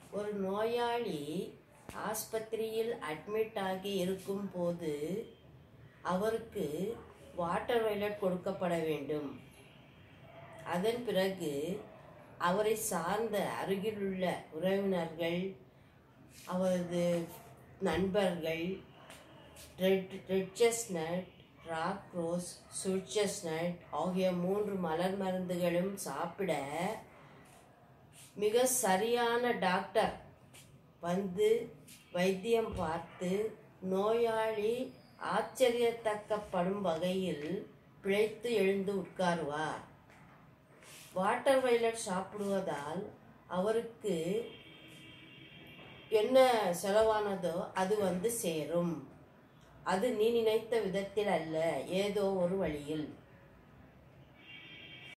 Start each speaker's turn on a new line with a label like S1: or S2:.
S1: ஒரு நோயாளி ஆஸ்பத்திரியில் அட்மிட் ஆகி இருக்கும்போது அவருக்கு வாட்டர் வயலட் கொடுக்கப்பட வேண்டும் அதன் பிறகு அவரை சார்ந்த அருகிலுள்ள உறவினர்கள் அவரது நண்பர்கள் red red chestnut rock rose சுட் செஸ்னட் ஆகிய மூன்று மலர் மருந்துகளும் சாப்பிட மிக சரியான டாக்டர் வந்து வைத்தியம் பார்த்து நோயாளி ஆச்சரியத்தக்கப்படும் வகையில் பிழைத்து எழுந்து உட்காருவார் வாட்டர் வயலட் சாப்பிடுவதால் அவருக்கு என்ன செலவானதோ அது வந்து சேரும் அது நீ நினைத்த விதத்தில் அல்ல ஏதோ ஒரு வழியில்